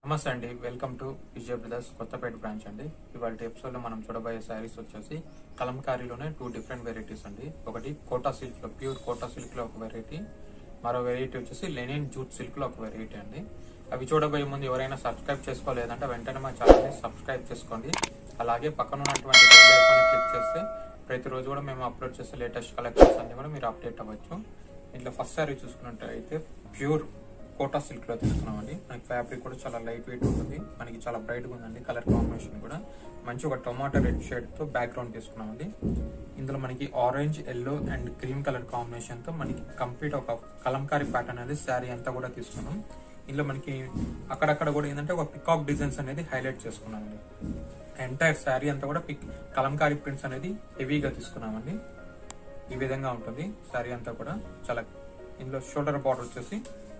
నమస్తే అండి welcome to Vijay brothers Kothapeta branch అండి ఇవాళ ఎపిసోడ్ లో మనం చూడబోయే శారీస్ వచ్చేసి కలంకారీలోనే టూ డిఫరెంట్ వెరైటీస్ అండి ఒకటి కోటా సిల్క్ లో ప్యూర్ కోటా సిల్క్ లో ఒక వెరైటీ మరో వెరైటీ వచ్చేసి లెనిన్ జూట్ సిల్క్ లో ఒక వెరైటీ అండి అవి చూడబోయే ముందు ఎవరైనా సబ్స్క్రైబ్ చేసుకోలేదంటే వెంటనే మా ఛానల్ని సబ్స్క్రైబ్ చేసుకోండి అలాగే పక్కన ఉన్నటువంటి బెల్ ఐకాన్ క్లిక్ చేస్తే ప్రతిరోజు కూడా మేము అప్లోడ్ చేసే లేటెస్ట్ కలెక్షన్స్ అన్ని కూడా మీరు అప్డేట్ అవ్వచ్చు ఇంట్లో ఫస్ట్ సారీ చూసుకున్నట్టయితే ప్యూర్ కోటా సిల్క్ లో తీసుకున్నామండి మనకి ఫ్యాబ్రిక్ కూడా చాలా లైట్ వెయిట్ ఉంటుంది మనకి చాలా బ్రైట్ గా ఉందండి కలర్ కాంబినేషన్ కూడా మంచి ఒక టొమాటో రెడ్ షేడ్ తో బ్యాక్గ్రౌండ్ తీసుకున్నామండి ఇందులో మనకి orange yellow and cream colour combination తో మనకి కంప్లీట్ ఒక కలంకారీ ప్యాటర్న్ అనేది శారీ అంతా కూడా తీసుకున్నాం ఇందులో మనకి అక్కడక్కడ కూడా ఏంటంటే ఒక పికాక్ డిజైన్స్ అనేది హైలైట్ చేసుకున్నామండి ఎంటైర్ శారీ అంతా కూడా పిక్ కలంకారీ ప్రింట్స్ అనేది హెవీగా తీసుకున్నామండి ఈ విధంగా ఉంటుంది శారీ అంతా కూడా చాలా ఇందులో షోల్డర్ బార్డర్ వచ్చేసి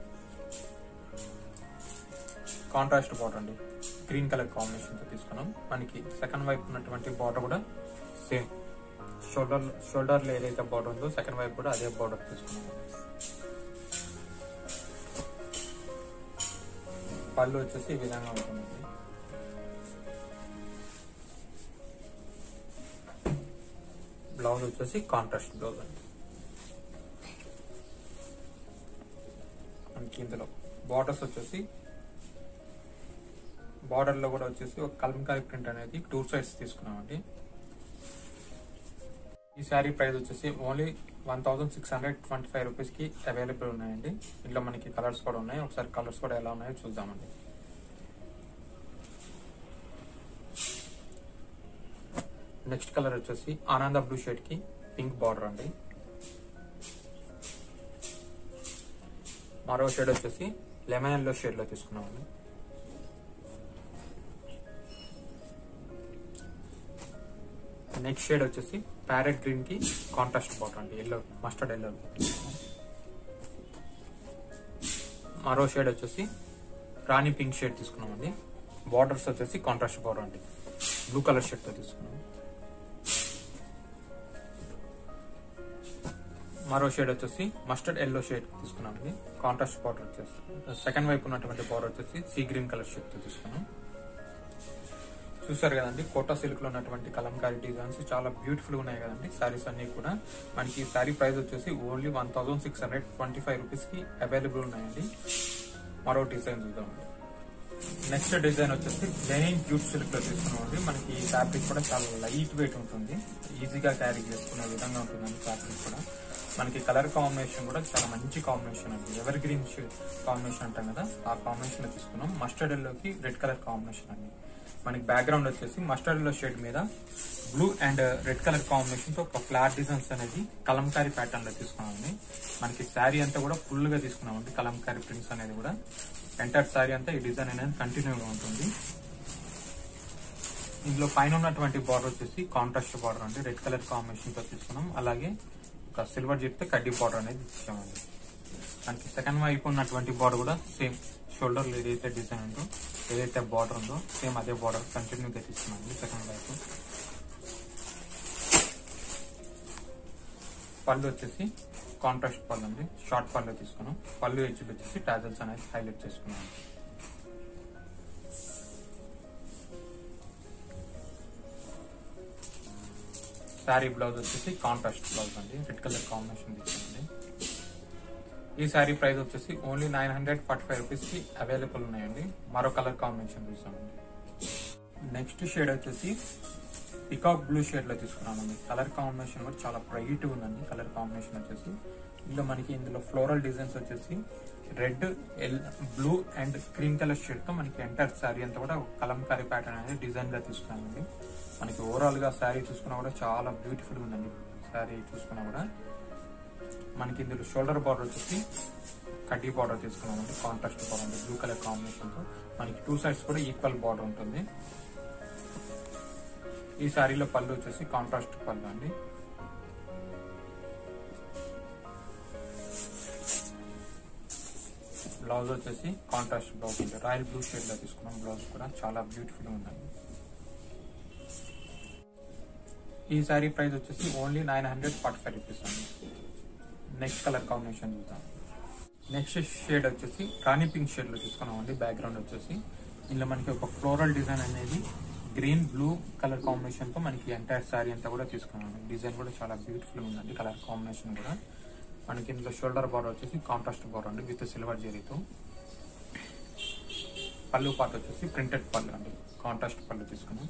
కాంట్రాస్ట్ బార్డర్ అండి గ్రీన్ కలర్ కాంబినేషన్ తో తీసుకున్నాం మనకి సెకండ్ వైపు ఉన్నటువంటి బార్డర్ కూడా సేమ్ షోల్డర్ షోల్డర్ లో ఏదైతే బార్డర్ ఉందో సెకండ్ వైపు కూడా అదే బార్డర్ తీసుకున్నాం పళ్ళు వచ్చేసి ఈ విధంగా ఉంటుంది బ్లౌజ్ వచ్చేసి కాంట్రాస్ట్ బ్లౌజ్ అండి మనకి ఇందులో బార్డర్స్ వచ్చేసి బార్డర్ లో కూడా వచ్చేసి ఒక కలంకారీ ప్రింట్ అనేది టూ సైడ్స్ తీసుకున్నామండి ఈ శారీ ప్రైస్ వచ్చేసి only one thousand six hundred twenty five rupees కి అవైలబుల్ ఉన్నాయండి ఇందులో మనకి కలర్స్ కూడా ఉన్నాయి ఒకసారి కలర్స్ కూడా ఎలా ఉన్నాయో చూద్దామండి నెక్స్ట్ కలర్ వచ్చేసి ఆనంద బ్లూ షేడ్ కి పింక్ బార్డర్ అండి మరో షేడ్ వచ్చేసి లెమన్ ఎల్లో షేడ్ లో తీసుకున్నామండి నెక్స్ట్ షేడ్ వచ్చేసి ప్యారెట్ గ్రీన్ కి కాంట్రాస్ట్ బార్డర్ అండి ఎల్లో మస్టర్డ్ ఎల్లో మరో షేడ్ వచ్చేసి రాణి పింక్ షేడ్ తీసుకున్నామండి బార్డర్స్ వచ్చేసి కాంట్రాస్ట్ బార్డర్ అండి బ్లూ కలర్ షేడ్ తో తీసుకున్నాం మరో షేడ్ వచ్చేసి మస్టర్డ్ ఎల్లో షేడ్ తీసుకున్నామండి కాంట్రాస్ట్ బార్డర్ వచ్చేసి సెకండ్ వైపు ఉన్నటువంటి బార్డర్ వచ్చేసి సీ గ్రీన్ కలర్ షేడ్ తో తీసుకున్నాం చూసారు కదండి కోటా సిల్క్ లో ఉన్నటువంటి కలంకారీ డిజైన్స్ చాలా బ్యూటిఫుల్ ఉన్నాయి కదండి సారీస్ అన్ని కూడా మనకి ఈ సారీ ప్రైస్ వచ్చేసి only one thousand six hundred twenty five rupees కి అవైలబుల్ ఉన్నాయండి మరో డిజైన్ చూద్దామండి నెక్స్ట్ డిజైన్ వచ్చేసి లెనిన్ జూట్ సిల్క్ లో తీసుకున్నామండి మనకి ఈ ఫ్యాబ్రిక్ కూడా చాలా లైట్ వెయిట్ ఉంటుంది ఈజీగా క్యారీ చేసుకునే విధంగా ఉంటుందండి ఫ్యాబ్రిక్ కూడా మనకి కలర్ కాంబినేషన్ కూడా చాలా మంచి కాంబినేషన్ అండి ఎవర్ గ్రీన్ కాంబినేషన్ అంటాం కదా ఆ కాంబినేషన్ లో తీసుకున్నాం మస్టర్డ్ ఎల్లోకి రెడ్ కలర్ కాంబినేషన్ అండి మనకి బ్యాక్గ్రౌండ్ వచ్చేసి మస్టర్డ్ ఎల్లో షేడ్ మీద blue and red colour combination తో ఒక ఫ్లాట్ డిజైన్స్ అనేది కలంకారీ ప్యాటర్న్ లో తీసుకున్నామండి మనకి శారీ అంతా కూడా ఫుల్ గా తీసుకున్నామండి కలంకారీ ప్రింట్స్ అనేది కూడా ఎంటైర్ శారీ అంతా ఈ డిజైన్ అనేది కంటిన్యూగా ఉంటుంది ఇందులో పైన ఉన్నటువంటి బార్డర్ వచ్చేసి కాంట్రాస్ట్ బార్డర్ అండి రెడ్ కలర్ కాంబినేషన్ తో తీసుకున్నాం అలాగే ఒక సిల్వర్ జిప్తో కడ్డీ బార్డర్ అనేది ఇచ్చామండి మనకి సెకండ్ వైపు ఉన్నటువంటి బార్డర్ కూడా సేమ్ షోల్డర్ ఏదైతే డిజైన్ ఉందో ఏదైతే బార్డర్ ఉందో సేమ్ అదే బార్డర్ కంటిన్యూగా తీసుకున్నామండి సెకండ్ వైపు పళ్ళు వచ్చేసి కాంట్రాస్ట్ పళ్ళు అండి షార్ట్ పళ్ళు తీసుకున్నాం పళ్ళు ఎడ్జ్లు వచ్చేసి టాజల్స్ అనేది హైలైట్ చేసుకున్నాం శారీ బ్లౌజ్ వచ్చేసి కాంట్రాస్ట్ బ్లౌజ్ అండి రెడ్ కలర్ కాంబినేషన్ తీసుకుంది ఈ శారీ ప్రైస్ వచ్చేసి only nine hundred forty five rupees కి అవైలబుల్ ఉన్నాయండి మరో కలర్ కాంబినేషన్ చూసామండి నెక్స్ట్ షేడ్ వచ్చేసి పికాక్ బ్లూ షేడ్ లో తీసుకున్నామండి కలర్ కాంబినేషన్ కూడా చాలా బ్రైట్ ఉందండి కలర్ కాంబినేషన్ వచ్చేసి ఇందులో మనకి ఇందులో ఫ్లోరల్ డిజైన్స్ వచ్చేసి రెడ్ ఎల్ blue and cream colour shade తో మనకి ఎంటర్ శారీ అంతా కూడా కలంకారీ ప్యాటర్న్ అనేది డిజైన్ గా తీసుకున్నామండి మనకి ఓవరాల్ గా శారీ చూసుకున్నా కూడా చాలా బ్యూటిఫుల్ ఉందండి శారీ చూసుకున్నా కూడా మనకి ఇందులో షోల్డర్ బార్డర్ వచ్చేసి కడ్డీ బార్డర్ తీసుకున్నామండి contrast border blue colour combination తో మనకి టూ సైడ్స్ కూడా ఈక్వల్ బార్డర్ ఉంటుంది ఈ శారీలో పళ్ళు వచ్చేసి కాంట్రాస్ట్ పళ్ళు అండి బ్లౌజ్ వచ్చేసి కాంట్రాస్ట్ బ్లౌజ్ ఉంది రాయల్ బ్లూ షేడ్ లో తీసుకున్నాం బ్లౌజ్ కూడా చాలా బ్యూటిఫుల్ ఉందండి ఈ శారీ ప్రైస్ వచ్చేసి only nine hundred forty five rupees అండి నెక్స్ట్ కలర్ కాంబినేషన్ చూద్దాం నెక్స్ట్ షేడ్ వచ్చేసి రాణి పింక్ షేడ్ లో తీసుకున్నాం అండి బ్యాక్గ్రౌండ్ వచ్చేసి ఇందులో మనకి ఒక ఫ్లోరల్ డిజైన్ అనేది గ్రీన్ బ్లూ కలర్ కాంబినేషన్ తో మనకి ఎంటైర్ శారీ అంతా కూడా తీసుకున్నాను డిజైన్ కూడా చాలా బ్యూటిఫుల్ ఉందండి కలర్ కాంబినేషన్ కూడా మనకి ఇందులో షోల్డర్ బార్డర్ వచ్చేసి కాంట్రాస్ట్ బార్డర్ అండి విత్ సిల్వర్ జరీతో పళ్ళు పాట వచ్చేసి ప్రింటెడ్ పళ్ళు అండి కాంట్రాస్ట్ పళ్ళు తీసుకున్నాం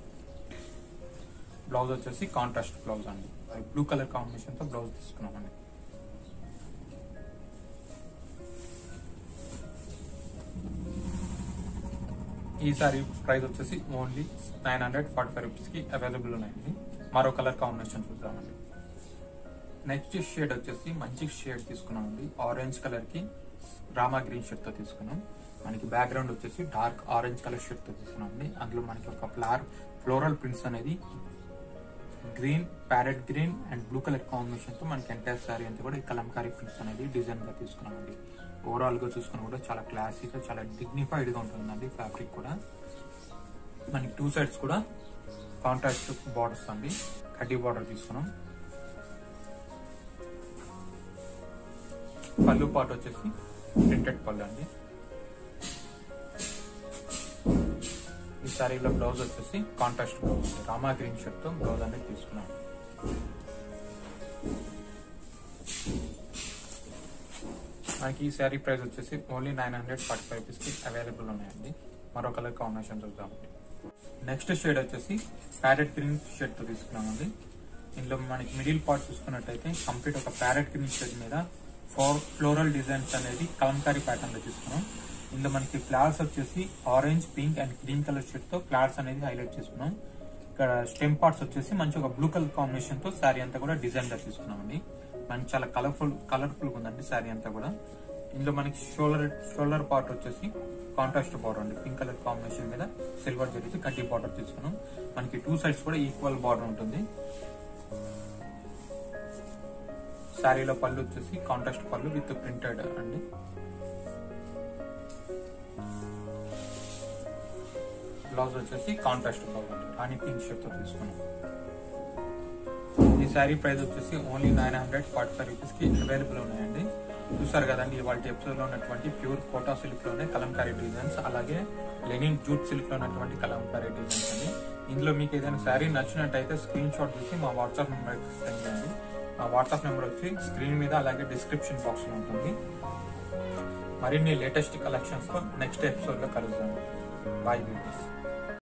బ్లౌజ్ వచ్చేసి కాంట్రాస్ట్ బ్లౌజ్ అండి బ్లూ కలర్ కాంబినేషన్ తో బ్లౌజ్ తీసుకున్నామండి ఈ సారీ ప్రైస్ వచ్చేసి only nine hundred forty five rupees కి అవైలబుల్ ఉన్నాయండి మరో కలర్ కాంబినేషన్ చూద్దామండి నెక్స్ట్ షేడ్ వచ్చేసి మంచి షేడ్ తీసుకున్నామండి ఆరెంజ్ కలర్ కి రామా గ్రీన్ షేడ్ తో తీసుకున్నాం మనకి బ్యాక్గ్రౌండ్ వచ్చేసి డార్క్ ఆరెంజ్ కలర్ షేడ్ తో తీసుకున్నామండి అందులో మనకి ఒక ఫ్లవర్ ఫ్లోరల్ ప్రింట్స్ అనేది green parrot green and blue colour combination తో మనకి ఎంటైర్ సారీ అంతా కూడా ఈ కలంకారీ ప్రింట్స్ అనేది డిజైన్ గా తీసుకున్నామండి ఓవరాల్ గా చూసుకుని కూడా చాలా క్లాసిక్ చాలా డిగ్నిఫైడ్ గా ఉంటుందండి ఫ్యాబ్రిక్ కూడా మనకి టూ సైడ్స్ కూడా కాంట్రాస్ట్ బార్డర్స్ అండి కడ్డీ బార్డర్ తీసుకున్నాం పళ్ళు పాటు వచ్చేసి ప్రింటెడ్ పళ్ళు అండి ఈ సారీలో బ్లౌజ్ వచ్చేసి కాంట్రాస్ట్ బ్లౌజ్ అండి రామా గ్రీన్ షర్ట్ తో బ్లౌజ్ అనేది తీసుకున్నాం మనకి ఈ శారీ ప్రైస్ వచ్చేసి only nine hundred forty five rupees కి అవైలబుల్ ఉన్నాయండి మరో కలర్ కాంబినేషన్ చూద్దామండి నెక్స్ట్ షేడ్ వచ్చేసి ప్యారెట్ గ్రీన్ షేడ్ తో తీసుకున్నామండి ఇందులో మనకి మిడిల్ పార్ట్ చూసుకున్నట్టయితే కంప్లీట్ ఒక ప్యారెట్ గ్రీన్ షేడ్ మీద ఫోర్ ఫ్లోరల్ డిజైన్స్ అనేది కలంకారీ ప్యాటర్న్ లో తీసుకున్నాం ఇందులో మనకి ఫ్లవర్స్ వచ్చేసి orange pink and green colour shade తో ఫ్లవర్స్ అనేది హైలైట్ చేసుకున్నాం ఇక్కడ స్టెమ్ పార్ట్స్ వచ్చేసి మంచి ఒక బ్లూ కలర్ కాంబినేషన్ తో శారీ అంతా కూడా డిజైన్ గా తీసుకున్నామండి మనకి చాలా కలర్ఫుల్ కలర్ఫుల్ గా ఉందండి శారీ అంతా కూడా ఇందులో మనకి షోల్డర్ షోల్డర్ పార్ట్ వచ్చేసి కాంట్రాస్ట్ బార్డర్ అండి పింక్ కలర్ కాంబినేషన్ మీద సిల్వర్ జరిగి కడ్డీ బార్డర్ తీసుకున్నాం మనకి టూ సైడ్స్ కూడా ఈక్వల్ బార్డర్ ఉంటుంది శారీలో పళ్ళు వచ్చేసి కాంట్రాస్ట్ పళ్ళు విత్ ప్రింటెడ్ అండి బ్లౌజ్ వచ్చేసి కాంట్రాస్ట్ బ్లౌజ్ అండి రాణి పింక్ షర్ట్ తో తీసుకున్నాం ఈ శారీ ప్రైస్ వచ్చేసి only nine hundred forty five rupees కి అవైలబుల్ ఉన్నాయండి చూసారు కదండి ఇవాళ ఎపిసోడ్ లో ఉన్నటువంటి ప్యూర్ కోటా సిల్క్ లోనే కలంకారీ డిజైన్స్ అలాగే లెనిన్ జూట్ సిల్క్ లో ఉన్నటువంటి కలంకారీ డిజైన్స్ అండి ఇందులో మీకు ఏదైనా శారీ నచ్చినట్టయితే స్క్రీన్ షాట్ తీసి మా వాట్సాప్ నెంబర్ సెండ్ చేయండి మా వాట్సాప్ నెంబర్ వచ్చి స్క్రీన్ మీద అలాగే డిస్క్రిప్షన్ బాక్స్ లో ఉంటుంది మరిన్ని లేటెస్ట్ కలెక్షన్స్ తో నెక్స్ట్ ఎపిసోడ్ లో కలుద్దాం బాయ్ బ్యూటీస్